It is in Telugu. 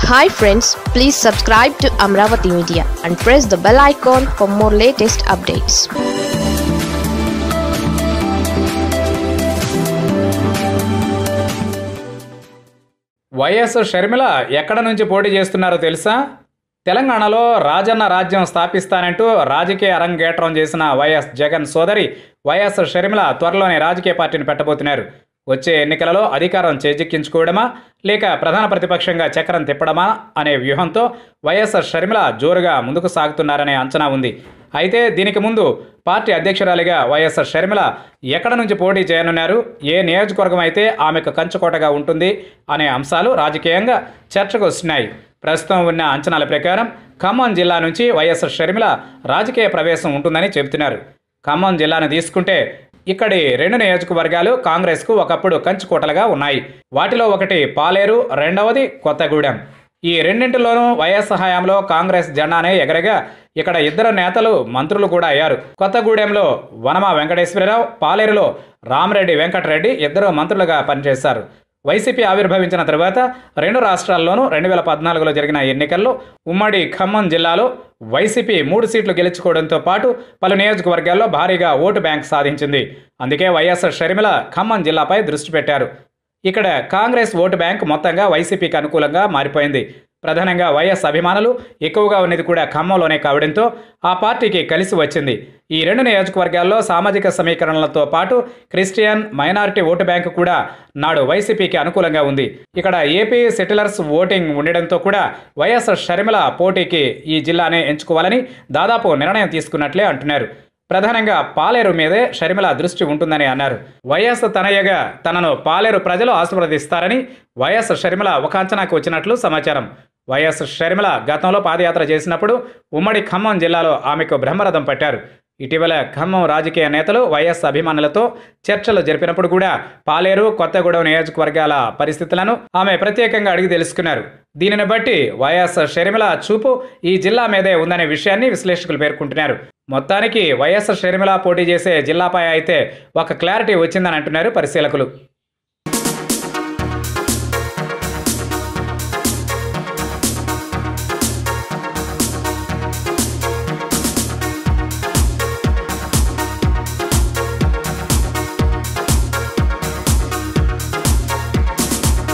hi friends please subscribe to Amaravati media and press the bell icon for more latest updates YS Sharmila ఎక్కడ నుంచి పోటీ చేస్తున్నారో తెలుసా తెలంగాణలో రాజన్న రాజ్యం స్థాపిస్తానంటూ రాజకీయ అరంగేట్రం చేసిన వైఎస్ జగన్ సోదరి వైఎస్ షర్మిల త్వరలోనే రాజకీయ పార్టీని పెట్టబోతున్నారు వచ్చే ఎన్నికలలో అధికారం చేజిక్కించుకోవడమా లేక ప్రధాన ప్రతిపక్షంగా చక్రం తిప్పడమా అనే వ్యూహంతో వైఎస్ షర్మిల జోరుగా ముందుకు సాగుతున్నారనే అంచనా ఉంది అయితే దీనికి ముందు పార్టీ అధ్యక్షురాలిగా వైఎస్ షర్మిల ఎక్కడ నుంచి పోటీ చేయనున్నారు ఏ నియోజకవర్గం అయితే ఆమెకు కంచుకోటగా ఉంటుంది అనే అంశాలు రాజకీయంగా చర్చకు వస్తున్నాయి ప్రస్తుతం ఉన్న అంచనాల ప్రకారం ఖమ్మం జిల్లా నుంచి వైఎస్ షర్మిల రాజకీయ ప్రవేశం ఉంటుందని చెబుతున్నారు ఖమ్మం జిల్లాను తీసుకుంటే ఇక్కడి రెండు నియోజకవర్గాలు కాంగ్రెస్కు ఒకప్పుడు కంచుకోటలుగా ఉన్నాయి వాటిలో ఒకటి పాలేరు రెండవది కొత్తగూడెం ఈ రెండింటిలోనూ వైఎస్ హయాంలో కాంగ్రెస్ జెండానే ఎగరగా ఇక్కడ ఇద్దరు నేతలు మంత్రులు కూడా అయ్యారు కొత్తగూడెంలో వనమ వెంకటేశ్వరరావు పాలేరులో రామరెడ్డి వెంకటరెడ్డి ఇద్దరు మంత్రులుగా పనిచేశారు వైసీపీ ఆవిర్భవించిన తర్వాత రెండు రాష్ట్రాల్లోనూ రెండు వేల పద్నాలుగులో జరిగిన ఎన్నికల్లో ఉమ్మడి ఖమ్మం జిల్లాలో వైసీపీ మూడు సీట్లు గెలుచుకోవడంతో పాటు పలు నియోజకవర్గాల్లో భారీగా ఓటు బ్యాంక్ సాధించింది అందుకే వైఎస్ షర్మిల ఖమ్మం జిల్లాపై దృష్టి పెట్టారు ఇక్కడ కాంగ్రెస్ ఓటు బ్యాంక్ మొత్తంగా వైసీపీకి అనుకూలంగా మారిపోయింది ప్రధానంగా వైఎస్ అభిమానులు ఎక్కువగా ఉన్నది కూడా ఖమ్మంలోనే కావడంతో ఆ పార్టీకి కలిసి వచ్చింది ఈ రెండు నియోజకవర్గాల్లో సామాజిక సమీకరణలతో పాటు క్రిస్టియన్ మైనారిటీ ఓటు బ్యాంకు కూడా నాడు వైసీపీకి అనుకూలంగా ఉంది ఇక్కడ ఏపీ సెటిలర్స్ ఓటింగ్ ఉండడంతో కూడా వైఎస్ షర్మిల పోటీకి ఈ జిల్లానే ఎంచుకోవాలని దాదాపు నిర్ణయం తీసుకున్నట్లే అంటున్నారు ప్రధానంగా పాలేరు మీదే షర్మిల దృష్టి ఉంటుందని అన్నారు వైఎస్ తనయ్యగా తనను పాలేరు ప్రజలు ఆశీర్వదిస్తారని వైఎస్ షర్మిల ఒక అంచనాకు వచ్చినట్లు సమాచారం వైఎస్ షర్మిల గతంలో పాదయాత్ర చేసినప్పుడు ఉమ్మడి ఖమ్మం జిల్లాలో ఆమెకు బ్రహ్మరథం పట్టారు ఇటీవల ఖమ్మం రాజకీయ నేతలు వైఎస్ అభిమానులతో చర్చలు జరిపినప్పుడు కూడా పాలేరు కొత్తగూడెం నియోజకవర్గాల పరిస్థితులను ఆమె ప్రత్యేకంగా అడిగి తెలుసుకున్నారు దీనిని బట్టి వైఎస్ షర్మిల చూపు ఈ జిల్లా మీదే ఉందనే విషయాన్ని విశ్లేషకులు పేర్కొంటున్నారు మొత్తానికి వైఎస్ షర్మిల పోటీ చేసే జిల్లాపై అయితే ఒక క్లారిటీ వచ్చిందని అంటున్నారు పరిశీలకులు